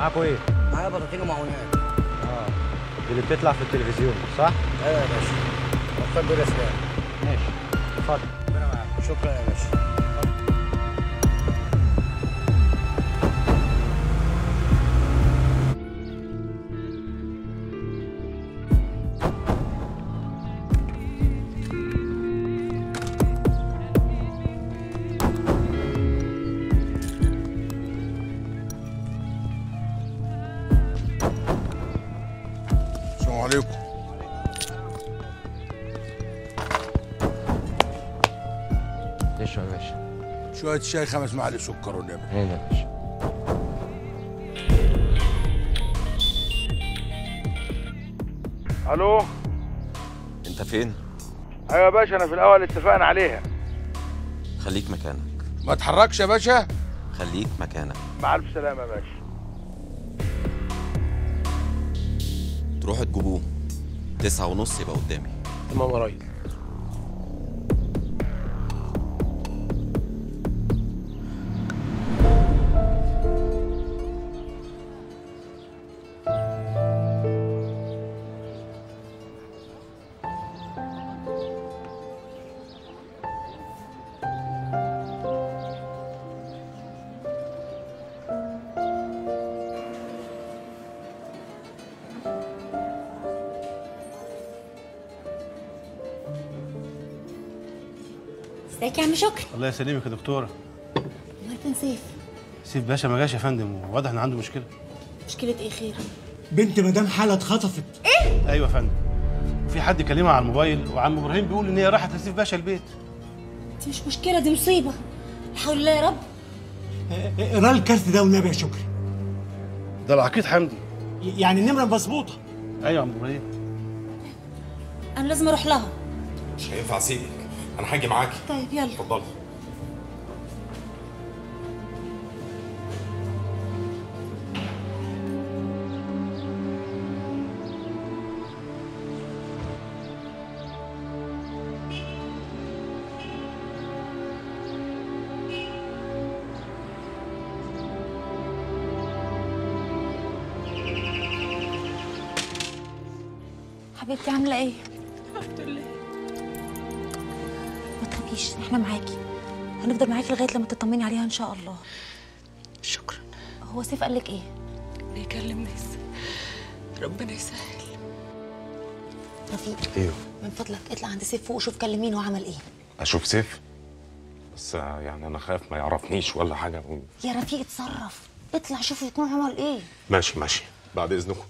معاكوا ايه؟ معايا بطاطين ومعونات اه دي اللي بتطلع في التلفزيون صح؟ ايوه يا باشا وفاك بالاسلام ماشي اتفضل ربنا معاك شكرا يا باشا السلام عليكم ليش يا باشا؟ شوية شاي خمس معالق سكر والنبي هنا يا باشا الو انت فين؟ ايوه يا باشا انا في الاول اتفقنا عليها خليك مكانك ما تحركش يا باشا خليك مكانك مع الف سلامة يا باشا تروحوا تجيبوه تسعة ونص يبقى قدامي تمام يا ريس ازيك يا عم شكري الله يسلمك يا دكتوره امال فين سيف سيف باشا ما جاش يا فندم وواضح ان عنده مشكله مشكله ايه خير بنت مدام حالة اتخطفت ايوه يا فندم في حد كلمها على الموبايل وعم ابراهيم بيقول ان هي راحت لسيف باشا البيت دي مش مشكله دي مصيبه الحمد لله يا رب اقرا الكارت ده والنبي يا شكري ده العقيد حمدي يعني النمرة مظبوطة ايوه يا عم ابراهيم انا لازم اروح لها مش هينفع اسيبك انا هاجي معاكي طيب يلا اتفضلي حبيبتي عامله ايه الحمد لله ما تخافيش احنا معاكي هنفضل معاكي لغايه لما تطمني عليها ان شاء الله شكرا هو سيف قال لك ايه بيكلم ناس ربنا يسهل رفيق ايوه من فضلك اطلع عند سيف فوق وشوف كلم مين وعمل ايه اشوف سيف بس يعني انا خايف ما يعرفنيش ولا حاجه يا رفيق اتصرف اطلع شوف يكون عمل ايه ماشي ماشي بعد اذنكم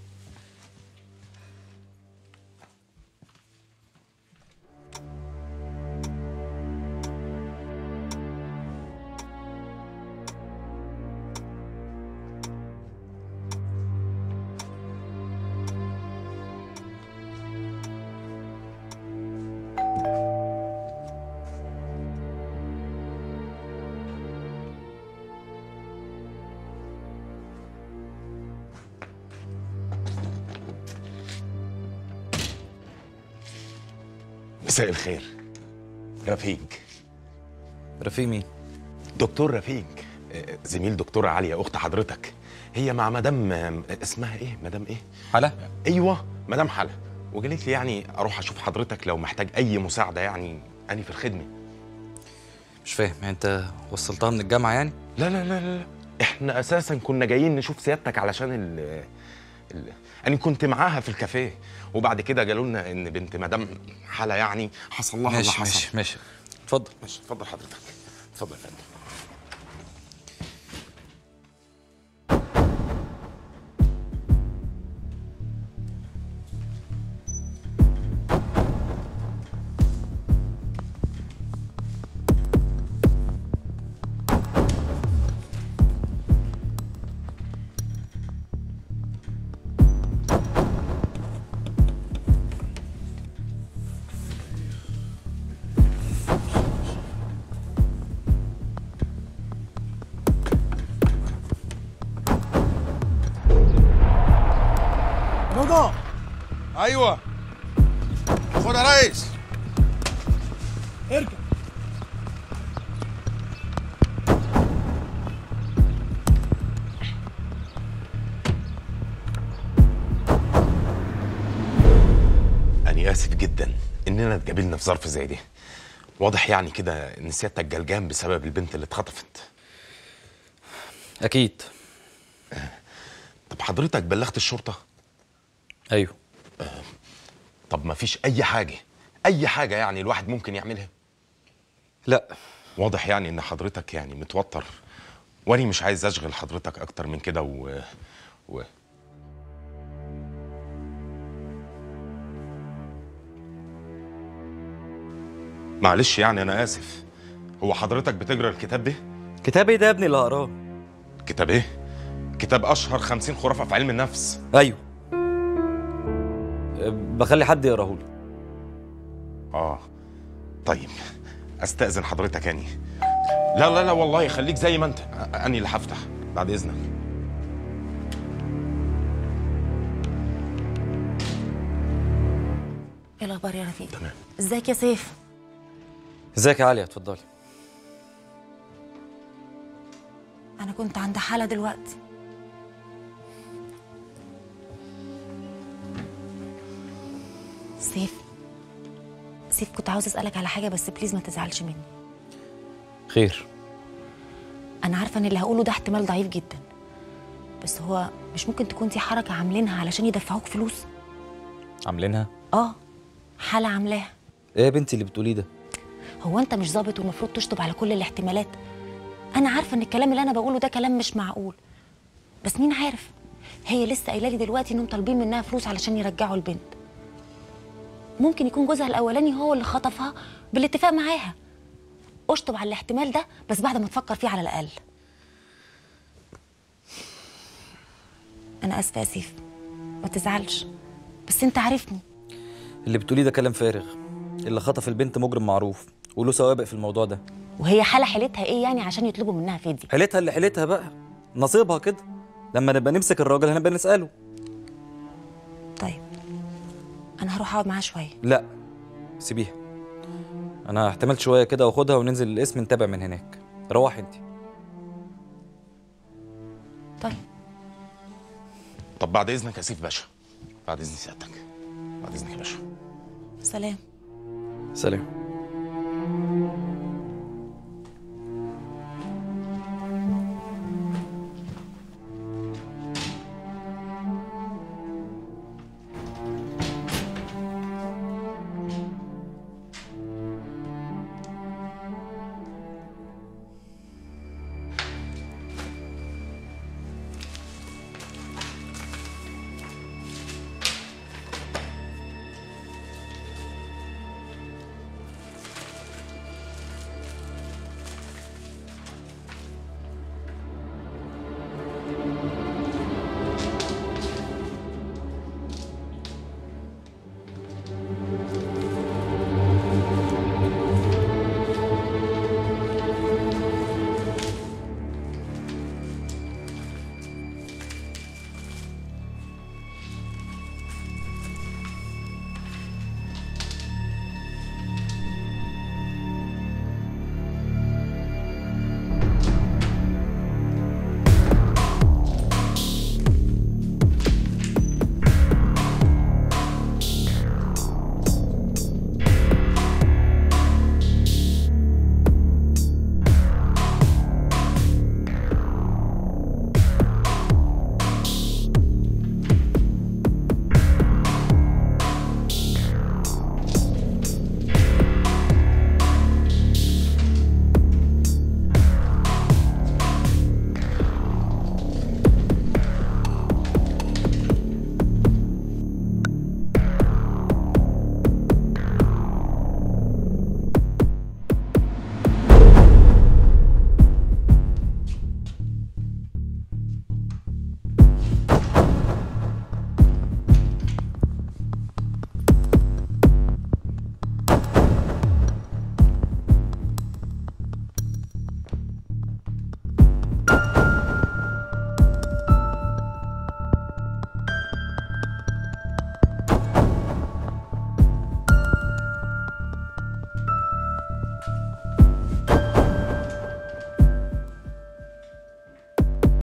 مساء الخير رفيق رفيق مين؟ دكتور رفيق آه، زميل دكتورة عليا اخت حضرتك هي مع مدام آه، اسمها ايه مدام ايه حلا؟ ايوه مدام حلا وقالت لي يعني اروح اشوف حضرتك لو محتاج اي مساعده يعني اني في الخدمه مش فاهم يعني انت وصلتها من الجامعة يعني؟ لا لا لا لا احنا اساسا كنا جايين نشوف سيادتك علشان ال ال انا كنت معاها في الكافيه وبعد كده قالوا لنا ان بنت مدام حلا يعني حصل لها اللي ماشي حصل ماشي ماشي اتفضل ماشي اتفضل حضرتك اتفضل يا فندم رضا ايوه خد يا ريس اركب اسف جدا اننا اتقابلنا في ظرف زي دي واضح يعني كده ان سيادتك جلجان بسبب البنت اللي اتخطفت اكيد طب حضرتك بلغت الشرطه ايوه طب ما فيش اي حاجه اي حاجه يعني الواحد ممكن يعملها لا واضح يعني ان حضرتك يعني متوتر وانا مش عايز اشغل حضرتك اكتر من كده و... و... معلش يعني انا اسف هو حضرتك بتقرا الكتاب ده كتاب ايه ده يا ابني اللي هقراه كتاب ايه كتاب اشهر خمسين خرافه في علم النفس ايوه أه، بخلي حد يقراه لي اه طيب استاذن حضرتك اني لا لا لا والله خليك زي ما انت أ- اني اللي هفتح بعد اذنك ايه الاخبار يا رفيق تمام ازيك يا سيف ازيك يا عليا اتفضلي انا كنت عند حالة دلوقتي سيف سيف كنت عاوز اسالك على حاجه بس بليز ما تزعلش مني خير انا عارفه ان اللي هقوله ده احتمال ضعيف جدا بس هو مش ممكن تكون دي حركه عاملينها علشان يدفعوك فلوس عاملينها اه حاله عاملاها ايه يا بنتي اللي بتقوليه ده هو انت مش ظابط والمفروض تشطب على كل الاحتمالات انا عارفه ان الكلام اللي انا بقوله ده كلام مش معقول بس مين عارف هي لسه قايله لي دلوقتي انهم طالبين منها فلوس علشان يرجعوا البنت ممكن يكون جوزها الاولاني هو اللي خطفها بالاتفاق معاها اشطب على الاحتمال ده بس بعد ما تفكر فيه على الاقل انا اسفه يا سيف ما تزعلش بس انت عارفني اللي بتقوليه ده كلام فارغ اللي خطف البنت مجرم معروف وله سوابق في الموضوع ده وهي حاله حيلتها ايه يعني عشان يطلبوا منها فديه حيلتها اللي حيلتها بقى نصيبها كده لما نبقى نمسك الراجل هنبقى نسأله طيب انا هروح اقعد معاه شويه لا سيبيها انا احتملت شويه كده واخدها وننزل القسم نتابع من هناك روحي انت طيب طب بعد اذنك يا سيف باشا بعد اذن سيادتك بعد اذنك يا باشا سلام سلام